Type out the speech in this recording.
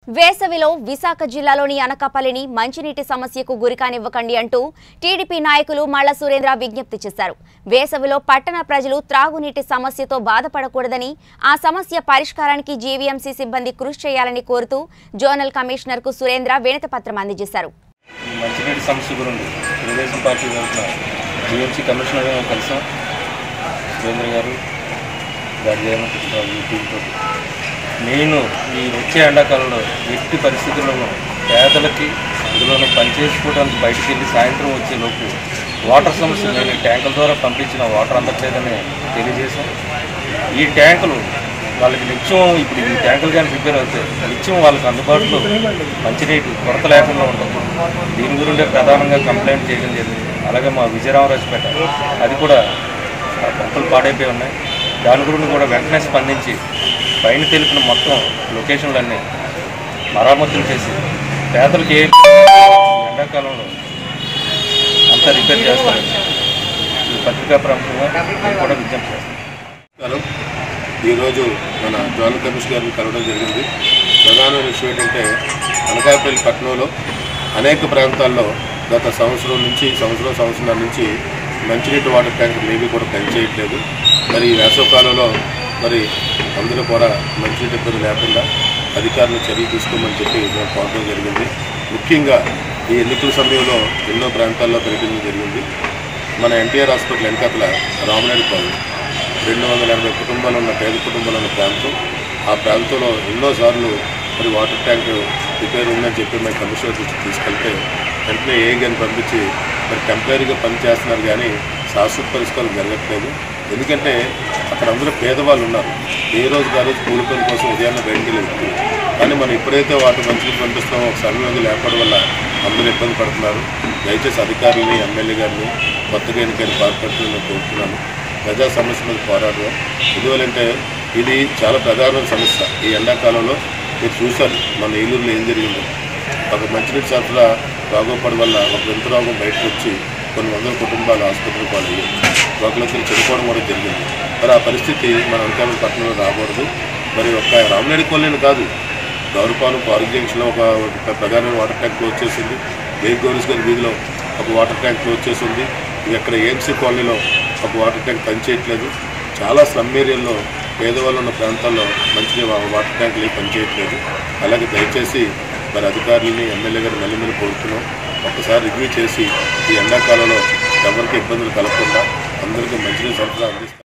వేసవిలో విశాఖ జిల్లాలోని అనకాపల్లిని మంచినీటి సమస్యకు గురికానివ్వకండి అంటూ టీడీపీ నాయకులు మల్ల సురేంద్ర విజ్ఞప్తి చేశారు వేసవిలో పట్టణ ప్రజలు త్రాగునీటి సమస్యతో బాధపడకూడదని ఆ సమస్య పరిష్కారానికి జీవీఎంసీ సిబ్బంది కృషి చేయాలని కోరుతూ జోనల్ కమిషనర్కు సురేంద్ర వినతిపత్రం అందజేశారు ఈ మంచినీటి సమస్య గురించి తెలుగుదేశం పార్టీ తరఫున జిఎంసీ కమిషనర్ గారు కలిసాం సురేంద్ర గారు గార్జియన్ టీంతో నేను ఈ వచ్చే ఎండాకాలంలో ఎట్టి పరిస్థితుల్లోనూ పేదలకి అందులోనూ పనిచేసుకోవడానికి బయటికి వెళ్ళి సాయంత్రం వచ్చే లోపు వాటర్ సమస్య నేను ట్యాంకుల ద్వారా పంపించిన వాటర్ అందట్లేదని తెలియజేశాం ఈ ట్యాంకులు వాళ్ళకి నిత్యం ఇప్పుడు ఈ ట్యాంకులు కానీ రిపేర్ అవుతాయి నిత్యం వాళ్ళకి అందుబాటులో మంచినీటి కొరత లేకుండా ఉంటుంది దీని గురిండే ప్రధానంగా కంప్లైంట్ చేయడం జరిగింది అలాగే మా విజయరామరాజుపేట అది కూడా ఆ పంపులు పాడైపోయి ఉన్నాయి దాని గురించి కూడా వెంటనే స్పందించి పైన తెలిపిన మొత్తం లొకేషన్లన్నీ మరామతులు చేసి పేదలకు ఏ ఎండాకాలంలో అంతా రిపేర్ చేస్తారని ఈ పత్రికా ప్రముఖంగా నేను కూడా విజ్ఞప్తి చేస్తాను నమస్కారం ఈరోజు మన జోనల్ కమిషన్ గారిని కలవడం జరిగింది ప్రధానమైన విషయం ఏంటంటే అనకాపల్లి పట్టణంలో అనేక ప్రాంతాల్లో గత సంవత్సరం నుంచి సంవత్సరం సంవత్సరం నుంచి మంచినీటి వాటర్ ట్యాంకులు ఏవి కూడా పనిచేయట్లేదు మరి ఈ వేసవకాలంలో మరి అందరూ కూడా మంచినీటి ఇబ్బంది లేకుండా అధికారులు చర్యలు తీసుకోమని చెప్పి మేము కోరడం జరిగింది ముఖ్యంగా ఈ ఎన్నికల సమయంలో ఎన్నో ప్రాంతాల్లో పర్యటించడం జరిగింది మన ఎన్టీఆర్ హాస్పిటల్ వెనకాతల రామనాయుడు కాలనీ రెండు వందల ఎనభై కుటుంబాలు ఉన్న పేద కుటుంబాలు ఉన్న ప్రాంతం ఆ ప్రాంతంలో ఎన్నోసార్లు మరి వాటర్ ట్యాంక్ రిపేర్ ఉందని చెప్పి మేము కమిషనర్ దృష్టికి తీసుకెళ్తే వెంటనే ఏ గాని పంపించి మరి టెంపరీగా పని చేస్తున్నారు కానీ శాశ్వత పరిష్కారం జరగట్లేదు ఎందుకంటే అక్కడ అందరూ పేదవాళ్ళు ఉన్నారు ఏ రోజు ఆ రోజు కూలి పని కోసం ఉదయాన్నే బయటికి వెళ్ళి కానీ మనం ఎప్పుడైతే వాటి మంచిగా పంపిస్తామో ఒక సమయం లేకపోవడం వల్ల అందరూ ఇబ్బంది పడుతున్నారు దయచేసి అధికారులని ఎమ్మెల్యే గారిని కొత్తగా ఎన్నికైన కార్పొరేటర్లను కోరుతున్నాను ప్రజా సమస్య మీద పోరాడడం ఎందువల్లంటే ఇది చాలా ప్రధానమైన సమస్య ఈ ఎండాకాలంలో మీరు చూశారు మన ఏలూరులో ఏం జరిగిందో ఒక మంచినీటి సరఫరా బాగోపడం వల్ల ఒక వింత రోగం బయటకు వచ్చి కొన్ని వందల కుటుంబాలు ఆసుపత్రి పాలయ్యాయి ఒకరికి చనిపోవడం కూడా జరిగింది మరి ఆ పరిస్థితి మన అనకాపల్లి పట్టణంలో రాకూడదు మరి ఒక్క రామనాయుడు కాలనీ కాదు గౌరపాలెం పార్క్ జంక్షన్లో ఒక ఒక ప్రధానమైన వాటర్ ట్యాంక్ క్లోజ్ చేసింది బేగ్ గౌరీస్ గారి వీధిలో ఒక వాటర్ ట్యాంక్ క్లోజ్ చేసింది ఇక్కడ ఏఎంసీ కాలనీలో ఒక వాటర్ ట్యాంక్ పనిచేయట్లేదు చాలా స్లమ్ ఏరియాల్లో పేదవాళ్ళు ఉన్న ప్రాంతాల్లో మంచి వాటర్ ట్యాంకులు ఏం పనిచేయట్లేదు అలాగే దయచేసి మరి అధికారులని ఎమ్మెల్యే గారు మళ్ళీ మళ్ళీ కోరుతున్నాం ఒక్కసారి రివ్యూ చేసి ఈ ఎండాకాలంలో ఎవరికి ఇబ్బందులు కలగకుండా అందరికీ మంచినీరు సరఫరా అందిస్తారు